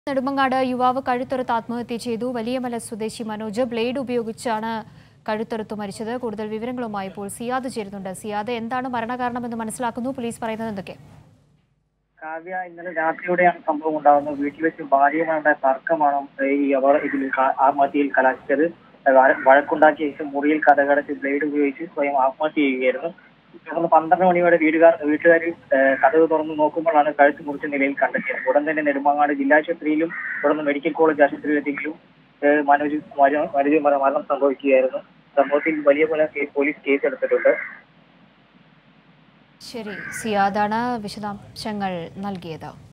നെടുമങ്ങാട് യുവാവ് കഴുത്തറുത്ത് ആത്മഹത്യ ചെയ്തു വലിയമല സ്വദേശി മനോജ് ബ്ലേഡ് ഉപയോഗിച്ചാണ് കഴുത്തറുത്ത് മരിച്ചത് കൂടുതൽ വിവരങ്ങളുമായി ഇപ്പോൾ സിയാദ് ചേരുന്നുണ്ട് സിയാദ് എന്താണ് മരണകാരണമെന്ന് മനസ്സിലാക്കുന്നു പോലീസ് പറയുന്നത് എന്തൊക്കെ കാവ്യ ഇന്നലെ രാത്രിയോടെയാണ് സംഭവം ഉണ്ടാകുന്നത് വീട്ടിൽ വെച്ച് ഭാര്യയുമായുള്ള തർക്കമാണ് ഈ അവർ ഇതിൽ ക- ആത്മഹത്യയിൽ കലാശിച്ചത് വഴ- വഴക്കുണ്ടാക്കിയ ശേഷം മുറിയിൽ കഥകടച്ച് ബ്ലേഡ് ഉപയോഗിച്ച് സ്വയം ആത്മഹത്യ ചെയ്യുകയായിരുന്നു തുടർന്ന് പന്ത്രണ്ട് മണിയോടെ വീടുകാർ വീട്ടുകാർ കഥക് തുറന്ന് നോക്കുമ്പോഴാണ് കഴുത്ത് മുറിച്ച നിലയിൽ കണ്ടെത്തിയത് ഉടൻ തന്നെ നെടുമങ്ങാട് ജില്ലാശുപത്രിയിലും തുടർന്ന് മെഡിക്കൽ കോളേജ് ആശുപത്രിയിലെത്തിയെങ്കിലും ഏഹ് മനോജ് മര- മനോജ് മര- മരണം സംഭവിക്കുകയായിരുന്നു സംഭവത്തിൽ വലിയ പോലെ പോലീസ് കേസ് എടുത്തിട്ടുണ്ട് ശരി സിയാദാണ് വിശദാംശങ്ങൾ നൽകിയത്